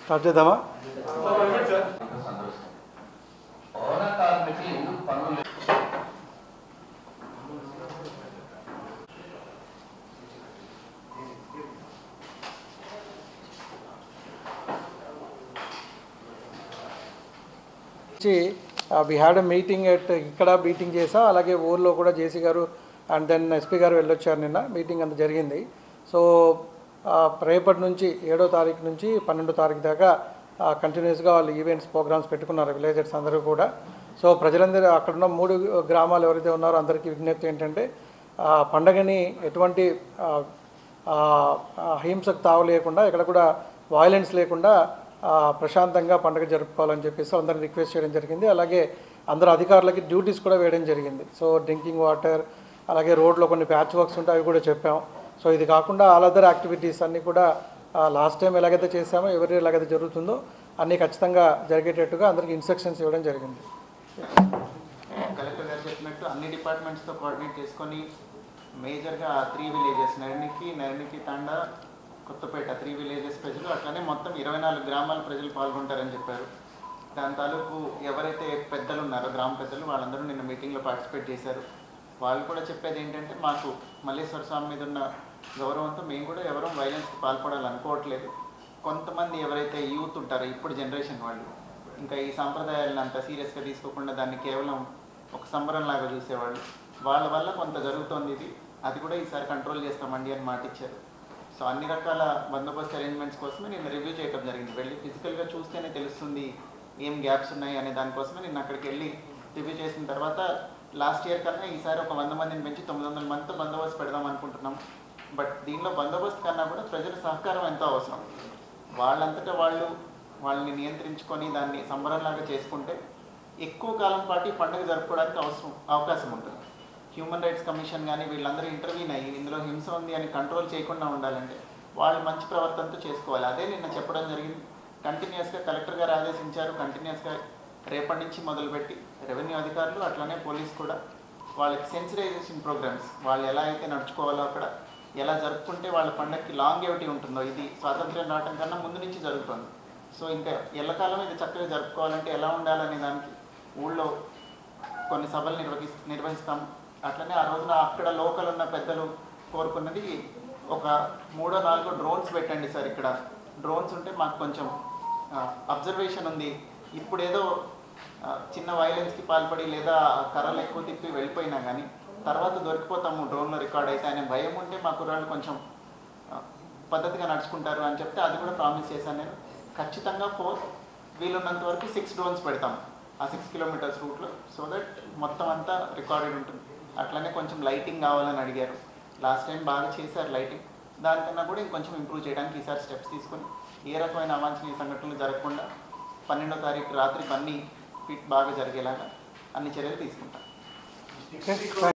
start చేద్దామా పౌర కార్మికులు ఎందుకు పనులు we had a meeting at ఇక్కడ మీటింగ్ చేసా అలాగే ఊర్లో కూడా జేసీ గారు అండ్ దెన్ ఎస్పీ గారు వెళ్ళొచ్చారు నిన్న మీటింగ్ అంత జరిగింది సో రేపటి నుంచి ఏడో తారీఖు నుంచి పన్నెండో తారీఖు దాకా కంటిన్యూస్గా వాళ్ళు ఈవెంట్స్ ప్రోగ్రామ్స్ పెట్టుకున్నారు విలేజర్స్ అందరూ కూడా సో ప్రజలందరూ అక్కడ ఉన్న మూడు గ్రామాలు ఎవరైతే ఉన్నారో అందరికీ విజ్ఞప్తి ఏంటంటే ఆ పండగని ఎటువంటి ఆ, ఆ, ఆ హింసకు తావు లేకుండా ఇక్కడ కూడా వాయిలెన్స్ లేకుండా ఆ, ప్రశాంతంగా పండుగ జరుపుకోవాలని చెప్పేసి అందరిని రిక్వెస్ట్ చేయడం జరిగింది అలాగే అందరు అధికారులకి డ్యూటీస్ కూడా వేయడం జరిగింది సో డ్రింకింగ్ వాటర్ అలాగే రోడ్లో కొన్ని ప్యాచ్ వర్క్స్ ఉంటాయి అవి కూడా చెప్పాం సో ఇది కాకుండా ఆల్ అదర్ యాక్టివిటీస్ అన్నీ కూడా లాస్ట్ టైం ఎలాగైతే చేసామో ఎవరి ఎలాగైతే జరుగుతుందో అన్నీ ఖచ్చితంగా జరిగేటట్టుగా అందరికీ ఇన్స్ట్రక్షన్స్ ఇవ్వడం జరిగింది కలెక్టర్ గారు చెప్పినట్టు అన్ని డిపార్ట్మెంట్స్తో కోఆర్డినేట్ చేసుకొని మేజర్గా ఆ త్రీ విలేజెస్ నరణికి నరణికి తాండ కొత్తపేట త్రీ విలేజెస్ ప్రజలు అట్లనే మొత్తం ఇరవై నాలుగు గ్రామాల ప్రజలు పాల్గొంటారని చెప్పారు దాని తాలూకు ఎవరైతే పెద్దలు ఉన్నారో గ్రామ పెద్దలు వాళ్ళందరూ నిన్న మీటింగ్లో పార్టిసిపేట్ చేశారు వాళ్ళు కూడా చెప్పేది ఏంటంటే మాకు మల్లేశ్వర స్వామి మీద ఉన్న గౌరవంతో మేము కూడా ఎవరూ వైలెన్స్కి పాల్పడాలనుకోవట్లేదు కొంతమంది ఎవరైతే యూత్ ఉంటారో ఇప్పుడు జనరేషన్ వాళ్ళు ఇంకా ఈ సాంప్రదాయాలను అంత సీరియస్గా తీసుకోకుండా దాన్ని కేవలం ఒక సంబరం లాగా చూసేవాళ్ళు వాళ్ళ వల్ల కొంత జరుగుతోంది ఇది అది కూడా ఈసారి కంట్రోల్ చేస్తామండి అని మాట ఇచ్చారు సో అన్ని రకాల బందోబస్తు అరేంజ్మెంట్స్ కోసమే నేను రివ్యూ చేయడం జరిగింది వెళ్ళి ఫిజికల్గా చూస్తేనే తెలుస్తుంది ఏం గ్యాప్స్ ఉన్నాయి అనే దానికోసమే నేను అక్కడికి వెళ్ళి రివ్యూ చేసిన తర్వాత లాస్ట్ ఇయర్ కన్నా ఈసారి ఒక వంద మందిని పెంచి తొమ్మిది వందల మందితో బందోబస్తు పెడదాం అనుకుంటున్నాం బట్ దీనిలో బందోబస్తు కన్నా కూడా ప్రజల సహకారం ఎంతో అవసరం వాళ్ళంతటా వాళ్ళు వాళ్ళని నియంత్రించుకొని దాన్ని సంబరంలాగా చేసుకుంటే ఎక్కువ కాలం పాటు ఈ పండుగ జరుపుకోవడానికి అవసరం అవకాశం ఉంటుంది హ్యూమన్ రైట్స్ కమిషన్ కానీ వీళ్ళందరూ ఇంటర్వ్యూని అయ్యి ఇందులో హింస ఉంది అని కంట్రోల్ చేయకుండా ఉండాలంటే వాళ్ళు మంచి ప్రవర్తనతో చేసుకోవాలి అదే నిన్న చెప్పడం జరిగింది కంటిన్యూస్గా కలెక్టర్ గారు ఆదేశించారు కంటిన్యూస్గా రేపటి నుంచి మొదలుపెట్టి రెవెన్యూ అధికారులు అట్లనే పోలీస్ కూడా వాళ్ళకి సెన్సిటైజేషన్ ప్రోగ్రామ్స్ వాళ్ళు ఎలా అయితే నడుచుకోవాలో అక్కడ ఎలా జరుపుకుంటే వాళ్ళ పండగకి లాంగేవిటీ ఉంటుందో ఇది స్వాతంత్ర్యం రావటం కన్నా ముందు నుంచి జరుగుతుంది సో ఇంకా ఎల్లకాలం ఇది చక్కగా జరుపుకోవాలంటే ఎలా ఉండాలనే దానికి ఊళ్ళో కొన్ని సభలు నిర్వహి నిర్వహిస్తాం అట్లనే ఆ రోజున అక్కడ లోకల్ ఉన్న పెద్దలు కోరుకున్నది ఒక మూడో నాలుగో డ్రోన్స్ పెట్టండి సార్ ఇక్కడ డ్రోన్స్ ఉంటే మాకు కొంచెం అబ్జర్వేషన్ ఉంది ఇప్పుడేదో ఆ, చిన్న వైలెన్స్కి పాల్పడి లేదా కర్రలు ఎక్కువ తిప్పి వెళ్ళిపోయినా కానీ తర్వాత దొరికిపోతాము డ్రోన్లో రికార్డ్ అయితే అనే భయం ఉంటే మా కుర్రాళ్ళు కొంచెం ఆ, పద్ధతిగా నడుచుకుంటారు అని చెప్తే అది కూడా ప్రామిస్ చేశాను నేను ఖచ్చితంగా ఫోర్ వీలున్నంత వరకు సిక్స్ డ్రోన్స్ పెడతాం ఆ సిక్స్ కిలోమీటర్స్ రూట్లో సో దట్ మొత్తం అంతా రికార్డెడ్ ఉంటుంది అట్లనే కొంచెం లైటింగ్ కావాలని అడిగారు లాస్ట్ టైం బాగా చేశారు లైటింగ్ దానికన్నా కూడా ఇంకొంచెం ఇంప్రూవ్ చేయడానికి ఈసారి స్టెప్స్ తీసుకొని ఏ రకమైన అవాంఛనీయ సంఘటనలు జరగకుండా పన్నెండో తారీఖు రాత్రి అన్ని ఫిట్ బాగా జరిగేలాగా అన్ని చర్యలు తీసుకుంటాం ఓకే